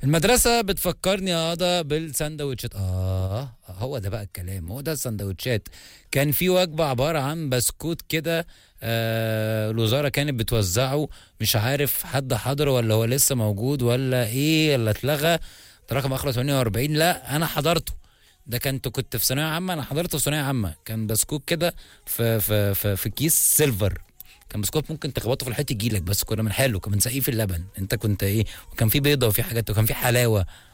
المدرسة بتفكرني يا قضا بالسندوتشات آه هو ده بقى الكلام هو ده السندوتشات كان في وجبة عبارة عن بسكوت كده آه الوزارة كانت بتوزعه مش عارف حد حضر ولا هو لسه موجود ولا ايه ولا اتلغى ده رقم اخره 48 لا انا حضرته ده كنت كنت في ثانوية عامة انا حضرته في ثانوية عامة كان بسكوت كده في في في, في كيس سيلفر كان بسكوت ممكن تخبطه في الحيط يجيلك بس كنا بنحله كان بنسقيه في اللبن انت كنت ايه وكان في بيضه وفي حاجات وكان في حلاوه